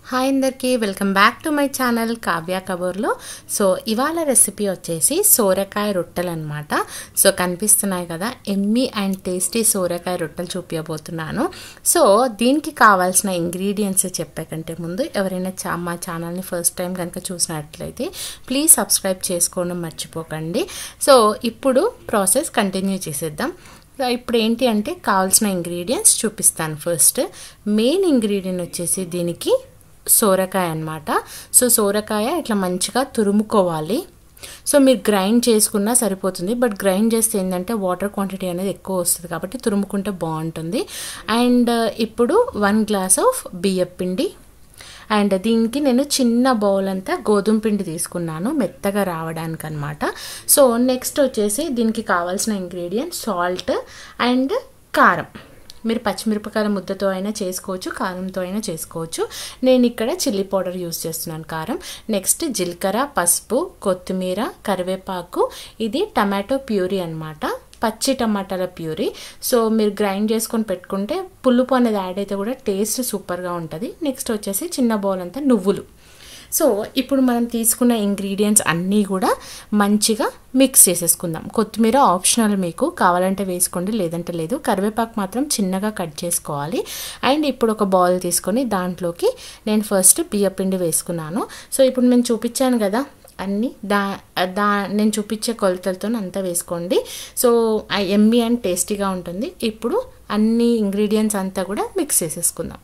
hi అందరికీ welcome back to my channel Kavya కబూర్లో so ఇవాళ రెసిపీ వచ్చేసి సోరకాయ రొట్టెలు అనమాట సో కనిపిస్తున్నాయి కదా ఎమ్మి అండ్ టేస్టీ సోరకాయ రొట్టెలు చూపించబోతున్నాను సో దీనికి కావాల్సిన ఇంగ్రీడియంట్స్ చెప్పే కంటే ముందు ఎవరైనా చా మా ఛానల్ని ఫస్ట్ టైం కనుక చూసినట్లయితే ప్లీజ్ సబ్స్క్రైబ్ చేసుకోవడం మర్చిపోకండి సో ఇప్పుడు ప్రాసెస్ కంటిన్యూ చేసేద్దాం ఇప్పుడు ఏంటి అంటే కావాల్సిన ఇంగ్రీడియంట్స్ చూపిస్తాను ఫస్ట్ మెయిన్ ఇంగ్రీడియంట్ వచ్చేసి దీనికి సోరకాయ అనమాట సో సోరకాయ ఇట్లా మంచిగా తురుముకోవాలి సో మీరు గ్రైండ్ చేసుకున్నా సరిపోతుంది బట్ గ్రైండ్ చేస్తే ఏంటంటే వాటర్ క్వాంటిటీ అనేది ఎక్కువ వస్తుంది కాబట్టి తురుముకుంటే బాగుంటుంది అండ్ ఇప్పుడు వన్ గ్లాస్ ఆఫ్ బియ్యం పిండి అండ్ దీనికి నేను చిన్న బౌల్ అంతా గోధుమ పిండి తీసుకున్నాను మెత్తగా రావడానికి అనమాట సో నెక్స్ట్ వచ్చేసి దీనికి కావాల్సిన ఇంగ్రీడియంట్ సాల్ట్ అండ్ కారం మీరు పచ్చిమిరపకాయల ముద్దతో అయినా చేసుకోవచ్చు కారంతో అయినా చేసుకోవచ్చు నేను ఇక్కడ చిల్లీ పౌడర్ యూస్ చేస్తున్నాను కారం నెక్స్ట్ జీలకర్ర పసుపు కొత్తిమీర కరివేపాకు ఇది టమాటో ప్యూరీ అనమాట పచ్చి టమాటాల ప్యూరీ సో మీరు గ్రైండ్ చేసుకొని పెట్టుకుంటే పులుపు అనేది యాడ్ అయితే కూడా టేస్ట్ సూపర్గా ఉంటుంది నెక్స్ట్ వచ్చేసి చిన్న బౌల్ అంతా నువ్వులు సో ఇప్పుడు మనం తీసుకున్న ఇంగ్రీడియంట్స్ అన్నీ కూడా మంచిగా మిక్స్ చేసేసుకుందాం కొత్తిమీర ఆప్షనల్ మీకు కావాలంటే వేసుకోండి లేదంటే లేదు కరివేపాకు మాత్రం చిన్నగా కట్ చేసుకోవాలి అండ్ ఇప్పుడు ఒక బౌల్ తీసుకొని దాంట్లోకి నేను ఫస్ట్ బియ్యపిండి వేసుకున్నాను సో ఇప్పుడు నేను చూపించాను కదా అన్నీ దా దా నేను చూపించే కొలతలతో అంతా వేసుకోండి సో ఎమ్మి అండ్ టేస్టీగా ఉంటుంది ఇప్పుడు అన్ని ఇంగ్రీడియంట్స్ అంతా కూడా మిక్స్ చేసేసుకుందాం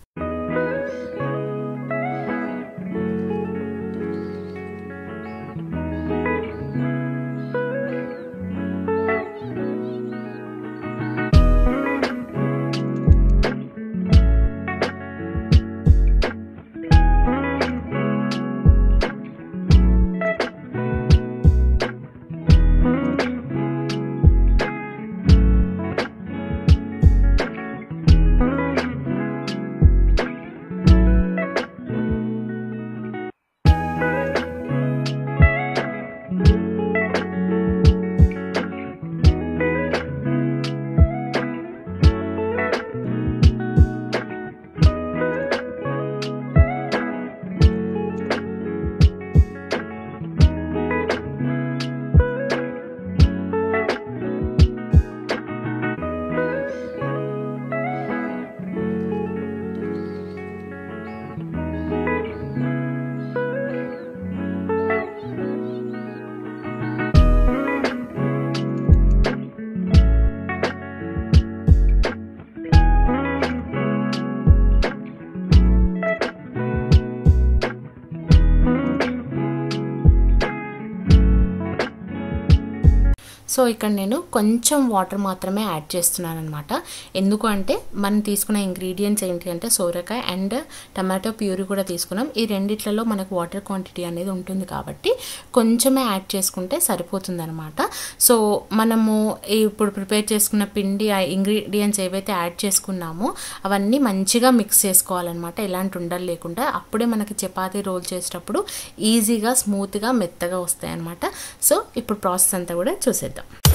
సో ఇక్కడ నేను కొంచెం వాటర్ మాత్రమే యాడ్ చేస్తున్నాను అనమాట ఎందుకు అంటే మనం తీసుకున్న ఇంగ్రీడియంట్స్ ఏంటి అంటే సోరకాయ అండ్ టమాటో ప్యూరీ కూడా తీసుకున్నాం ఈ రెండిట్లలో మనకు వాటర్ క్వాంటిటీ అనేది ఉంటుంది కాబట్టి కొంచెమే యాడ్ చేసుకుంటే సరిపోతుంది అనమాట సో మనము ఇప్పుడు ప్రిపేర్ చేసుకున్న పిండి ఆ ఇంగ్రీడియంట్స్ ఏవైతే యాడ్ చేసుకున్నామో అవన్నీ మంచిగా మిక్స్ చేసుకోవాలన్నమాట ఎలాంటి ఉండలు లేకుండా అప్పుడే మనకి చపాతీ రోల్ చేసేటప్పుడు ఈజీగా స్మూత్గా మెత్తగా వస్తాయి అనమాట సో ఇప్పుడు ప్రాసెస్ అంతా కూడా చూసేద్దాం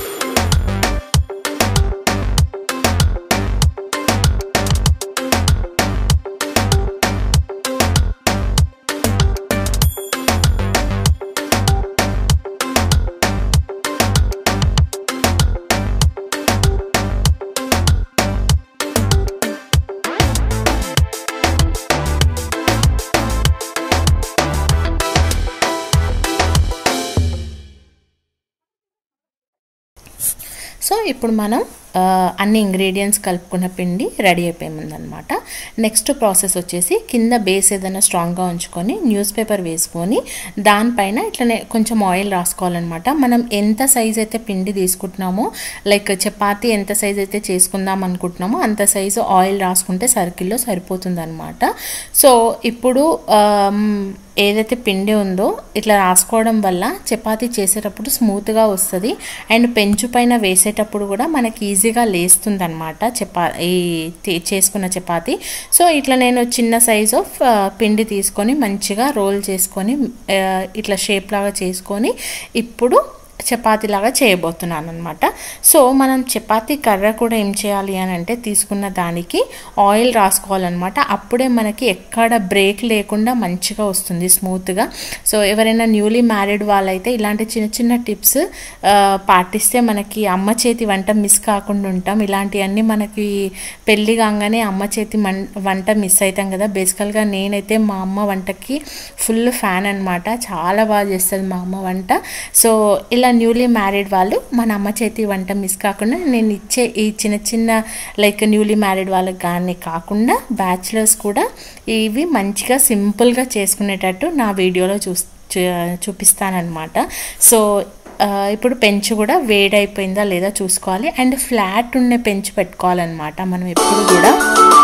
సో ఇప్పుడు మనం అన్ని ఇంగ్రీడియంట్స్ కలుపుకున్న పిండి రెడీ అయిపోయిందనమాట నెక్స్ట్ ప్రాసెస్ వచ్చేసి కింద బేస్ ఏదైనా స్ట్రాంగ్గా ఉంచుకొని న్యూస్ పేపర్ వేసుకొని దానిపైన ఇట్లనే కొంచెం ఆయిల్ రాసుకోవాలన్నమాట మనం ఎంత సైజ్ అయితే పిండి తీసుకుంటున్నామో లైక్ చపాతీ ఎంత సైజ్ అయితే చేసుకుందాం అనుకుంటున్నామో అంత సైజు ఆయిల్ రాసుకుంటే సర్కిల్లో సరిపోతుందన్నమాట సో ఇప్పుడు ఏదైతే పిండి ఉందో ఇట్లా రాసుకోవడం వల్ల చపాతీ చేసేటప్పుడు స్మూత్గా వస్తుంది అండ్ పెంచు పైన వేసేటప్పుడు కూడా మనకి ఈజీగా లేస్తుంది అనమాట చపా ఈ చేసుకున్న చపాతీ సో ఇట్లా నేను చిన్న సైజ్ ఆఫ్ పిండి తీసుకొని మంచిగా రోల్ చేసుకొని ఇట్లా షేప్ లాగా చేసుకొని ఇప్పుడు చపాతీలాగా చేయబోతున్నాను అనమాట సో మనం చపాతీ కర్ర కూడా ఏం చేయాలి అని అంటే తీసుకున్న దానికి ఆయిల్ రాసుకోవాలన్నమాట అప్పుడే మనకి ఎక్కడ బ్రేక్ లేకుండా మంచిగా వస్తుంది స్మూత్గా సో ఎవరైనా న్యూలీ మ్యారీడ్ వాళ్ళైతే ఇలాంటి చిన్న చిన్న టిప్స్ పాటిస్తే మనకి అమ్మ చేతి వంట మిస్ కాకుండా ఉంటాం ఇలాంటివన్నీ మనకి పెళ్ళి కాగానే అమ్మ చేతి మన్ వంట మిస్ అవుతాం కదా బేసికల్గా నేనైతే మా అమ్మ వంటకి ఫుల్ ఫ్యాన్ అనమాట చాలా బాగా చేస్తుంది మా అమ్మ వంట సో ఇలా న్యూలీ మ్యారీడ్ వాళ్ళు మన అమ్మ చేతి వంట మిస్ కాకుండా నేను ఇచ్చే ఈ చిన్న చిన్న లైక్ న్యూలీ మ్యారీడ్ వాళ్ళకి కానీ కాకుండా బ్యాచిలర్స్ కూడా ఇవి మంచిగా సింపుల్గా చేసుకునేటట్టు నా వీడియోలో చూ చూపిస్తానమాట సో ఇప్పుడు పెంచు కూడా వేడైపోయిందా లేదా చూసుకోవాలి అండ్ ఫ్లాట్ ఉండే పెంచు పెట్టుకోవాలన్నమాట మనం ఎప్పుడు కూడా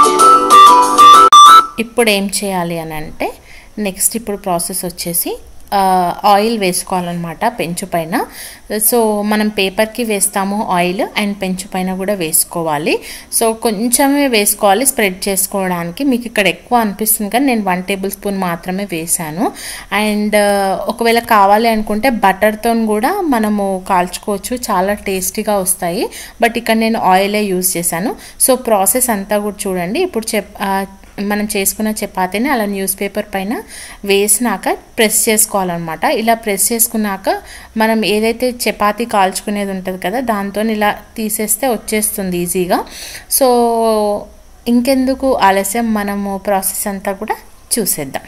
ఇప్పుడు ఏం చేయాలి అని అంటే నెక్స్ట్ ఇప్పుడు ప్రాసెస్ వచ్చేసి ఆయిల్ వేసుకోవాలన్నమాట పెంచు పైన సో మనం పేపర్కి వేస్తాము ఆయిల్ అండ్ పెంచు పైన కూడా వేసుకోవాలి సో కొంచెమే వేసుకోవాలి స్ప్రెడ్ చేసుకోవడానికి మీకు ఇక్కడ ఎక్కువ అనిపిస్తుంది కానీ నేను వన్ టేబుల్ స్పూన్ మాత్రమే వేసాను అండ్ ఒకవేళ కావాలి అనుకుంటే బటర్తో కూడా మనము కాల్చుకోవచ్చు చాలా టేస్టీగా వస్తాయి బట్ ఇక్కడ నేను ఆయిలే యూజ్ చేశాను సో ప్రాసెస్ అంతా కూడా చూడండి ఇప్పుడు చెప్ మనం చేసుకున్న చపాతీని అలా న్యూస్ పేపర్ పైన వేసినాక ప్రెస్ చేసుకోవాలన్నమాట ఇలా ప్రెస్ చేసుకున్నాక మనం ఏదైతే చపాతీ కాల్చుకునేది ఉంటుంది కదా దాంతో ఇలా తీసేస్తే వచ్చేస్తుంది ఈజీగా సో ఇంకెందుకు ఆలస్యం మనము ప్రాసెస్ అంతా కూడా చూసేద్దాం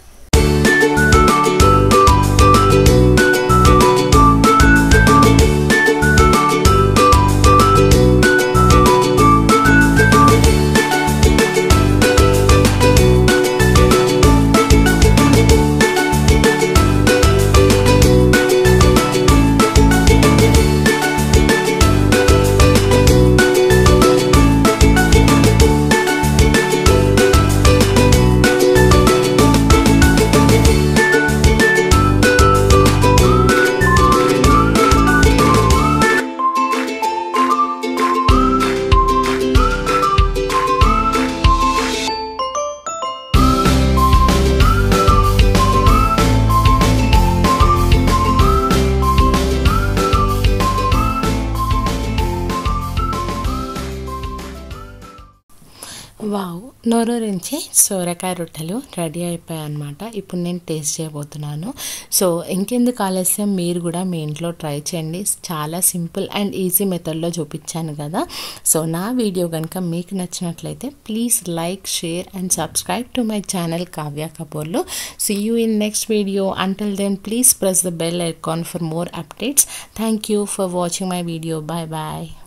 వావ్ నోరూరించి సోరకాయ రొట్టెలు రెడీ అయిపోయాయి అనమాట ఇప్పుడు నేను టేస్ట్ చేయబోతున్నాను సో ఇంకెందుకు ఆలస్యం మీరు కూడా మీ ఇంట్లో ట్రై చేయండి చాలా సింపుల్ అండ్ ఈజీ మెథడ్లో చూపించాను కదా సో నా వీడియో కనుక మీకు నచ్చినట్లయితే please like share and subscribe to my channel Kavya కపూర్లో see you in next video until then please press the bell icon for more updates thank you for watching my video bye bye